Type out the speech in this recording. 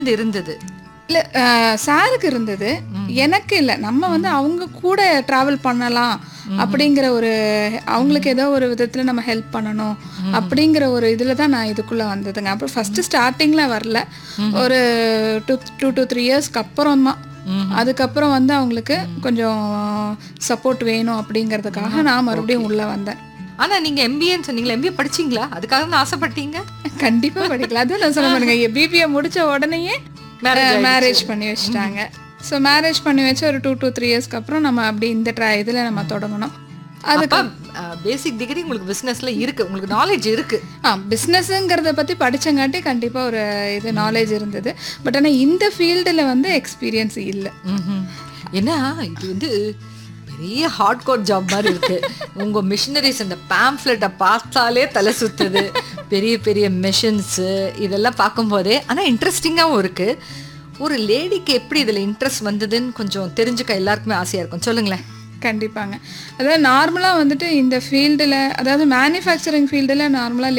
இது இருந்தது இல்லை சாருக்கு இருந்தது எனக்கு இல்லை நம்ம வந்து அவங்க கூட ட்ராவல் பண்ணலாம் அப்படிங்கிற ஒரு அவங்களுக்கு ஏதோ ஒரு விதத்தில் நம்ம ஹெல்ப் பண்ணணும் அப்படிங்கிற ஒரு இதில் தான் நான் இதுக்குள்ளே வந்ததுங்க அப்புறம் ஃபஸ்ட்டு ஸ்டார்டிங்கில் வரல ஒரு டூ டூ டூ த்ரீ இயர்ஸ்க்கு அப்புறம் தான் அதுக்கப்புறம் வந்து அவங்களுக்கு கொஞ்சம் சப்போர்ட் வேணும் அப்படிங்கிறதுக்காக நான் மறுபடியும் உள்ளே வந்தேன் ஆனா நீங்க எம்பிஏன்னு சொன்னீங்களா எம்பிஏ படிச்சீங்களா அதுக்காக தான் ஆசைப்பட்டீங்க கண்டிப்பா படிக்கல அதுவும் நான் சொல்ல பாருங்க பிபிஏ முடிச்ச உடனேயே மேரேஜ் பண்ணி வச்சுட்டாங்க ஸோ மேரேஜ் பண்ணி வச்சு ஒரு டூ டூ த்ரீ இயர்ஸ்க்கு அப்புறம் நம்ம அப்படி இந்த ட்ரா இதில் நம்ம தொடங்கணும் அதுக்கு பேசிக் டிகிரி உங்களுக்கு பிசினஸ்ல இருக்கு உங்களுக்கு நாலேஜ் இருக்கு ஆ பிஸ்னஸ்ங்கிறத பற்றி படிச்சங்காட்டி கண்டிப்பாக ஒரு இது நாலேஜ் இருந்தது பட் ஆனால் இந்த ஃபீல்டில் வந்து எக்ஸ்பீரியன்ஸ் இல்லை ம்ஹும். ஏன்னா இது வந்து பெரிய ஹார்ட் கோட் ஜாப் மாதிரி இருக்கு உங்க மிஷினரிஸ் அந்த பேம்ஃப்ளெட்டை பார்த்தாலே தலை சுத்துது பெரிய பெரிய மிஷின்ஸு இதெல்லாம் பார்க்கும்போதே ஆனால் இன்ட்ரெஸ்டிங்காகவும் இருக்கு ஒரு லேடிக்கு எப்படி இதில் இன்ட்ரெஸ்ட் வந்ததுன்னு கொஞ்சம் தெரிஞ்சுக்க எல்லாருக்குமே ஆசையாக இருக்கும் சொல்லுங்களேன் கண்டிப்பாங்க அதாவது நார்மலாக வந்துட்டு இந்த ஃபீல்டில் அதாவது மேனுஃபேக்சரிங் ஃபீல்டில் நார்மலாக